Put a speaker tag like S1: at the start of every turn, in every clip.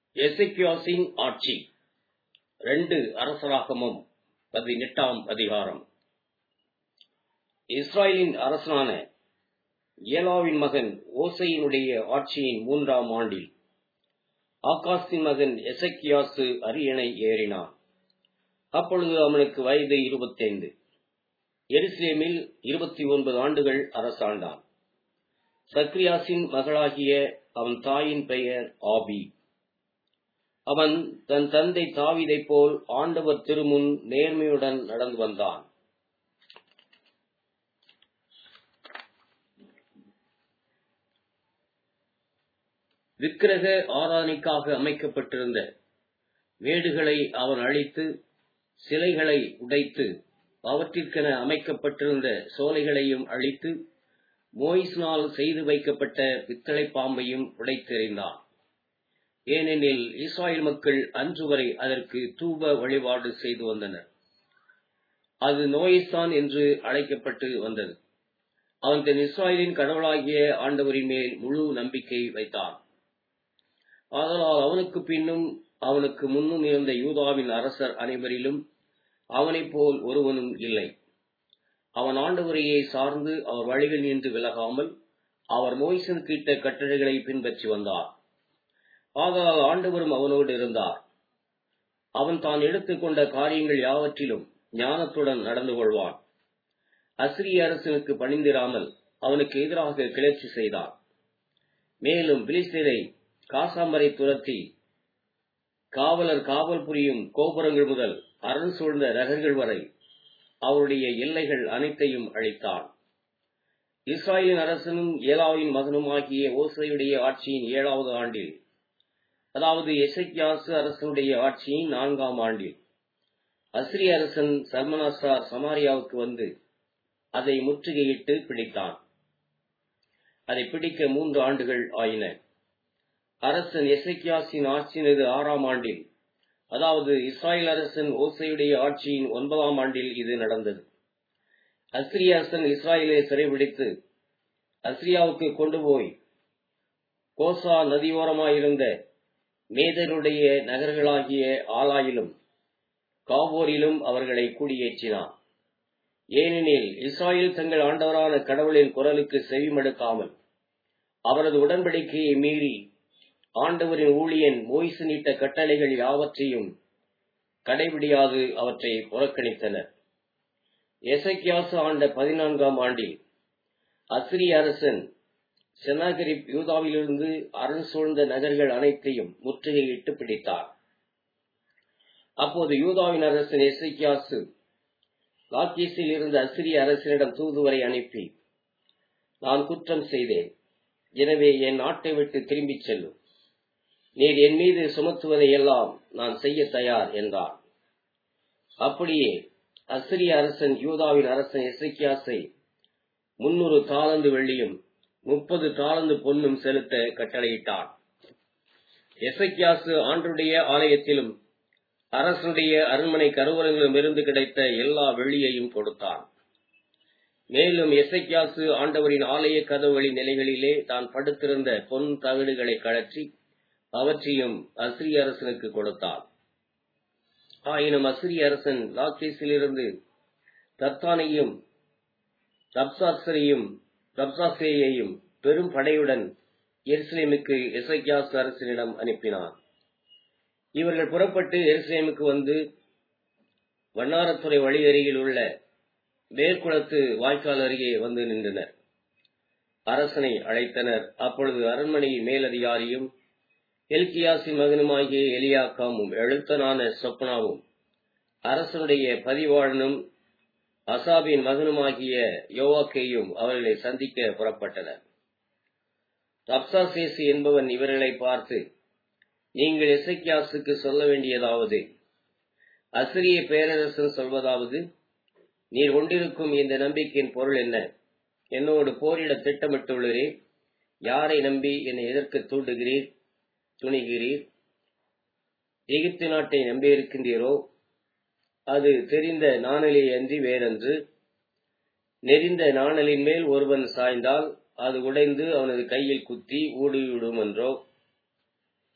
S1: எசேக்கியாசின் ஆட்சி ரெண்டு அரசராகமம் பதினெட்டாம் அதிகாரம் இஸ்ராயலின் அரசனான ஏலாவின் மகன் ஓசையினுடைய ஆட்சியின் மூன்றாம் ஆண்டில் ஆகாசின் மகன் எசக்கியாசு அரியணை ஏறினான் அப்பொழுது அவனுக்கு வயது இருபத்தைந்து எருசலேமில் இருபத்தி ஒன்பது ஆண்டுகள் அரசாண்டான் சக்ரியாசின் மகளாகிய அவன் தாயின் பெயர் ஆபி அவன் தன் தந்தை தாவிதைப் போல் ஆண்டவர் திருமுன் நேர்மையுடன் நடந்து வந்தான் விக்கிரக ஆராதனைக்காக அமைக்கப்பட்டிருந்த மேடுகளை அவன் அழித்து சிலைகளை உடைத்து அவற்றிற்கென அமைக்கப்பட்டிருந்த சோலைகளையும் அழித்து மோயிஸ்னால் செய்து வைக்கப்பட்ட பித்தளை பாம்பையும் உடைத்தெறிந்தான் ஏனெனில் இஸ்ராயல் மக்கள் அன்று வரை அதற்கு தூப வழிபாடு செய்து வந்தனர் அது நோயிஸ்தான் என்று அழைக்கப்பட்டு வந்தது அவன் தன் இஸ்ராயலின் கடவுளாகிய ஆண்டவரின் மேல் முழு நம்பிக்கை வைத்தான் ஆதலால் அவனுக்கு பின்னும் அவனுக்கு முன்னும் இருந்த யூதாவின் அரசர் அனைவரிலும் அவனைப் போல் ஒருவனும் இல்லை அவன் ஆண்டவரையே சார்ந்து அவர் வழிகள் நின்று விலகாமல் அவர் மோய்சன் கீட்ட கட்டளைகளை பின்பற்றி வந்தார் ஆதலால் ஆண்டவரும் அவனோடு இருந்தார் அவன் தான் எடுத்துக்கொண்ட காரியங்கள் யாவற்றிலும் ஞானத்துடன் நடந்து கொள்வான் அசிரிய அரசனுக்கு பணிந்திராமல் அவனுக்கு எதிராக கிளர்ச்சி செய்தான் மேலும் பிலிஸ்தீனை காசாம்பரை துரத்தி காவலர் காவல் புரியும் கோபுரங்கள் முதல் அரண் சூழ்ந்த ரகங்கள் வரை அவருடைய எல்லைகள் அனைத்தையும் அழித்தான் இஸ்ராயலின் அரசனும் ஏலாவின் மகனுமாகிய ஓசையுடைய ஆட்சியின் ஏழாவது ஆண்டில் அதாவது எசக்கியாசு அரசனுடைய ஆட்சியின் நான்காம் ஆண்டில் அஸ்ரிய அரசன் சல்மனாசார் சமாரியாவுக்கு வந்து அதை முற்றுகையிட்டு பிடித்தான் அதை பிடிக்க மூன்று ஆண்டுகள் ஆயின அரசன் எசக்கியாசின் ஆட்சியினது ஆறாம் ஆண்டில் அதாவது இஸ்ராயல் அரசன் ஓசையுடைய ஆட்சியின் ஒன்பதாம் ஆண்டில் இது நடந்தது அஸ்ரிய அரசன் இஸ்ராயலை சிறைபிடித்து அஸ்ரியாவுக்கு கொண்டு போய் கோசா நதியோரமாயிருந்த மேதருடைய நகர்களாகிய ஆலாயிலும் காவோரிலும் அவர்களை குடியேற்றினான் ஏனெனில் இஸ்ராயல் தங்கள் ஆண்டவரான கடவுளின் குரலுக்கு செவிமடுக்காமல் அவரது உடன்படிக்கையை மீறி ஆண்டவரின் ஊழியன் மோய்சு நீட்ட கட்டளைகள் யாவற்றையும் கடைபிடியாது அவற்றை புறக்கணித்தனர் எசக்கியாசு ஆண்ட பதினான்காம் ஆண்டில் அசிரிய அரசன் செனாகரிப் யூதாவிலிருந்து அரண் சூழ்ந்த நகர்கள் அனைத்தையும் முற்றுகையிட்டு பிடித்தார் அப்போது யூதாவின் அரசன் எசக்கியாசு லாக்கீஸில் இருந்த அசிரிய அரசனிடம் தூதுவரை அனுப்பி நான் குற்றம் செய்தேன் எனவே என் நாட்டை விட்டு திரும்பிச் செல்லும் நீர் என் மீது சுமத்துவதை எல்லாம் நான் செய்ய தயார் என்றார் அப்படியே அசிரிய அரசன் யூதாவின் அரசன் எசக்கியாசை முன்னூறு தாளந்து வெள்ளியும் முப்பது தாளந்து பொன்னும் செலுத்த கட்டளையிட்டான் எசக்கியாசு ஆண்டுடைய ஆலயத்திலும் அரசனுடைய அரண்மனை கருவரங்களிலும் இருந்து கிடைத்த எல்லா வெள்ளியையும் கொடுத்தான் மேலும் எசக்கியாசு ஆண்டவரின் ஆலய கதவுகளின் நிலைகளிலே தான் படுத்திருந்த பொன் தகடுகளை கழற்றி அவற்றையும் அசிரிய அரசனுக்கு கொடுத்தான் ஆயினும் அசிரிய அரசன் லாக்கேஸிலிருந்து தத்தானையும் தப்சாசரையும் தப்சாசேயையும் பெரும் படையுடன் எருசலேமுக்கு எசக்கியாஸ் அரசனிடம் அனுப்பினான் இவர்கள் புறப்பட்டு எருசலேமுக்கு வந்து வண்ணாரத்துறை வழி அருகில் உள்ள மேற்குளத்து வாய்க்கால் அருகே வந்து நின்றனர் அரசனை அழைத்தனர் அப்பொழுது அரண்மனை மேலதிகாரியும் எல்கியாசி மகனுமாகிய எலியாக்காமும் எழுத்தனான சொப்னாவும் அரசனுடைய பதிவாளனும் அசாபின் மகனுமாகிய யோவாக்கேயும் அவர்களை சந்திக்க புறப்பட்டனர் தப்சாசேசி என்பவன் இவர்களை பார்த்து நீங்கள் எசக்கியாசுக்கு சொல்ல வேண்டியதாவது அசிரிய பேரரசன் சொல்வதாவது நீர் கொண்டிருக்கும் இந்த நம்பிக்கையின் பொருள் என்ன என்னோடு போரிட திட்டமிட்டுள்ளீரே யாரை நம்பி என்னை எதிர்க்க தூண்டுகிறீர் துணிகிறீர் எகிப்து நாட்டை நம்பியிருக்கின்றீரோ அது தெரிந்த நாணலே அன்றி வேறன்று நெறிந்த நாணலின் மேல் ஒருவன் சாய்ந்தால் அது உடைந்து அவனது கையில் குத்தி ஊடுவிடும் என்றோ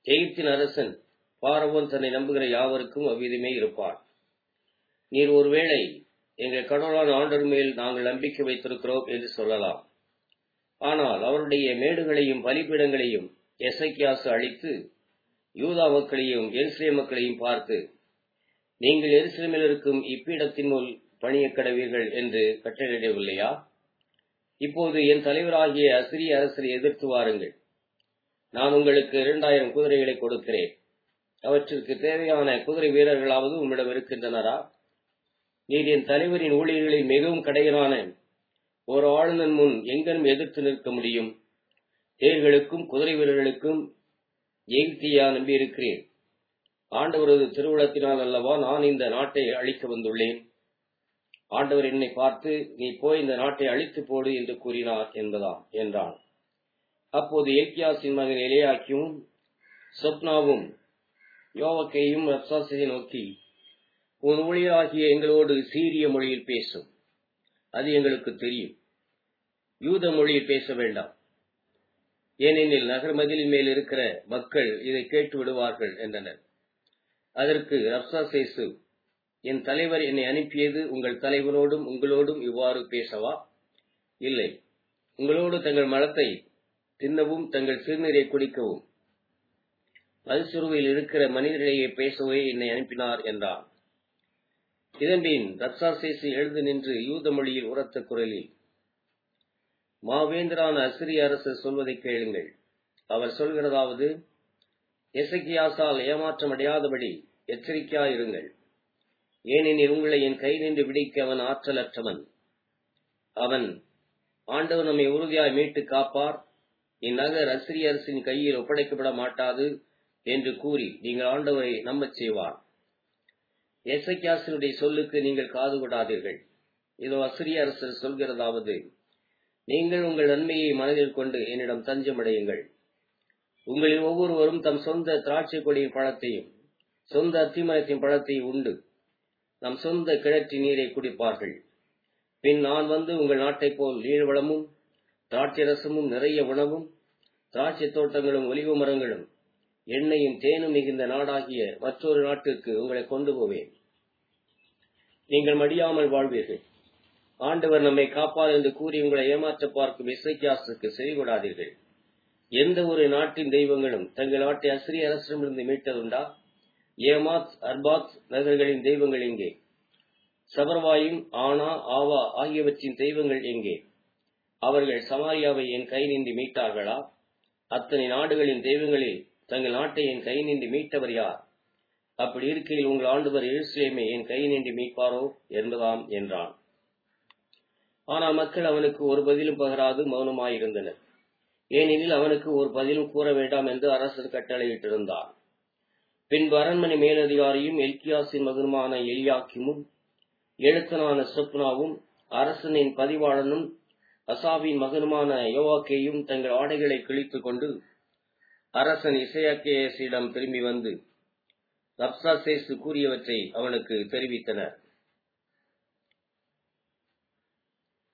S1: எகிப்தின் அரசன் பாரவோன் தன்னை நம்புகிற யாவருக்கும் அவ்விதமே இருப்பான் நீர் ஒருவேளை எங்கள் கடவுளான ஆண்டர் மேல் நாங்கள் நம்பிக்கை வைத்திருக்கிறோம் என்று சொல்லலாம் ஆனால் அவருடைய மேடுகளையும் பலிபீடங்களையும் எசைக்கியாசு அழித்து யூதா மக்களையும் எருசலே மக்களையும் பார்த்து நீங்கள் எருசலேமில் இருக்கும் இப்பீடத்தின் முன் பணிய கடவீர்கள் என்று கட்டளையிடவில்லையா இப்போது என் தலைவராகிய அசிரிய அரசரை எதிர்த்து வாருங்கள் நான் உங்களுக்கு இரண்டாயிரம் குதிரைகளை கொடுக்கிறேன் அவற்றிற்கு தேவையான குதிரை வீரர்களாவது உம்மிடம் இருக்கின்றனரா நீர் என் தலைவரின் ஊழியர்களில் மிகவும் கடையனான ஒரு ஆளுநன் முன் எங்கனும் எதிர்த்து நிற்க முடியும் தேர்களுக்கும் குதிரை வீரர்களுக்கும் எகிப்தியா நம்பியிருக்கிறேன் ஆண்டவரது திருவுளத்தினால் அல்லவா நான் இந்த நாட்டை அழிக்க வந்துள்ளேன் ஆண்டவர் என்னை பார்த்து நீ போய் இந்த நாட்டை அழித்து போடு என்று கூறினார் என்பதாம் என்றான் அப்போது எல்கியாசின் மகன் எலியாக்கியும் சொப்னாவும் யோவக்கையும் ரப்சாசை நோக்கி உன் ஊழியராகிய எங்களோடு சீரிய மொழியில் பேசும் அது எங்களுக்கு தெரியும் யூத மொழியில் பேச வேண்டாம் ஏனெனில் நகர் மதிலின் மேல் இருக்கிற மக்கள் இதை கேட்டு விடுவார்கள் என்றனர் அதற்கு ரப்சாசேசு என் தலைவர் என்னை அனுப்பியது உங்கள் தலைவனோடும் உங்களோடும் இவ்வாறு பேசவா இல்லை உங்களோடு தங்கள் மலத்தை தின்னவும் தங்கள் சிறுநீரை குடிக்கவும் மதுசுருவில் இருக்கிற மனிதரிடையே பேசவே என்னை அனுப்பினார் என்றான் இதன்பின் ரப்சாசேசு எழுந்து நின்று யூத மொழியில் உரத்த குரலில் மாவேந்தரான அசிரிய அரசர் சொல்வதை கேளுங்கள் அவர் சொல்கிறதாவது எசக்கியாசால் ஏமாற்றம் அடையாதபடி எச்சரிக்கையாயிருங்கள் ஏனெனில் உங்களை என் கை நின்று விடிக்க அவன் ஆற்றலற்றவன் அவன் ஆண்டவர் நம்மை உறுதியாய் மீட்டு காப்பார் இந்நகர் அசிரிய அரசின் கையில் ஒப்படைக்கப்பட மாட்டாது என்று கூறி நீங்கள் ஆண்டவரை நம்பச் செய்வார் எசக்கியாசனுடைய சொல்லுக்கு நீங்கள் காது விடாதீர்கள் இதோ அசிரிய அரசர் சொல்கிறதாவது நீங்கள் உங்கள் நன்மையை மனதில் கொண்டு என்னிடம் தஞ்சமடையுங்கள் உங்களில் ஒவ்வொருவரும் தம் சொந்த திராட்சை கொடியின் பழத்தையும் சொந்த அத்திமரத்தின் பழத்தையும் உண்டு நம் சொந்த கிணற்றின் நீரை குடிப்பார்கள் பின் நான் வந்து உங்கள் நாட்டைப் போல் நீர்வளமும் திராட்சை ரசமும் நிறைய உணவும் திராட்சை தோட்டங்களும் ஒலிவு மரங்களும் எண்ணெயும் தேனும் மிகுந்த நாடாகிய மற்றொரு நாட்டிற்கு உங்களை கொண்டு போவேன் நீங்கள் மடியாமல் வாழ்வீர்கள் ஆண்டவர் நம்மை காப்பார் என்று கூறி உங்களை ஏமாற்ற பார்க்கும் இசைக்கியாசுக்கு செவிகொடாதீர்கள் எந்த ஒரு நாட்டின் தெய்வங்களும் தங்கள் நாட்டை அசிரிய அரசிடமிருந்து மீட்டதுண்டா ஏமாத் அர்பாத் நகர்களின் தெய்வங்கள் எங்கே சபர்வாயும் ஆனா ஆவா ஆகியவற்றின் தெய்வங்கள் எங்கே அவர்கள் சமாரியாவை என் கை நின்று மீட்டார்களா அத்தனை நாடுகளின் தெய்வங்களில் தங்கள் நாட்டை என் கை நின்று மீட்டவர் யார் அப்படி இருக்கையில் உங்கள் ஆண்டவர் எருசலேமை என் கை நின்று மீட்பாரோ என்பதாம் என்றான் ஆனால் மக்கள் அவனுக்கு ஒரு பதிலும் பகராது மௌனமாயிருந்தனர் ஏனெனில் அவனுக்கு ஒரு பதிலும் கூற வேண்டாம் என்று அரசர் கட்டளையிட்டிருந்தான் பின்பு அரண்மனை மேலதிகாரியும் எல்கியாசின் மகனுமான எலியாக்கிமும் எழுத்தனான சொப்னாவும் அரசனின் பதிவாளனும் அசாவின் மகனுமான யோவாக்கேயும் தங்கள் ஆடைகளை கிழித்துக் கொண்டு அரசன் இசையாக்கேசிடம் திரும்பி வந்து ரப்சாசேசு கூறியவற்றை அவனுக்கு தெரிவித்தனர்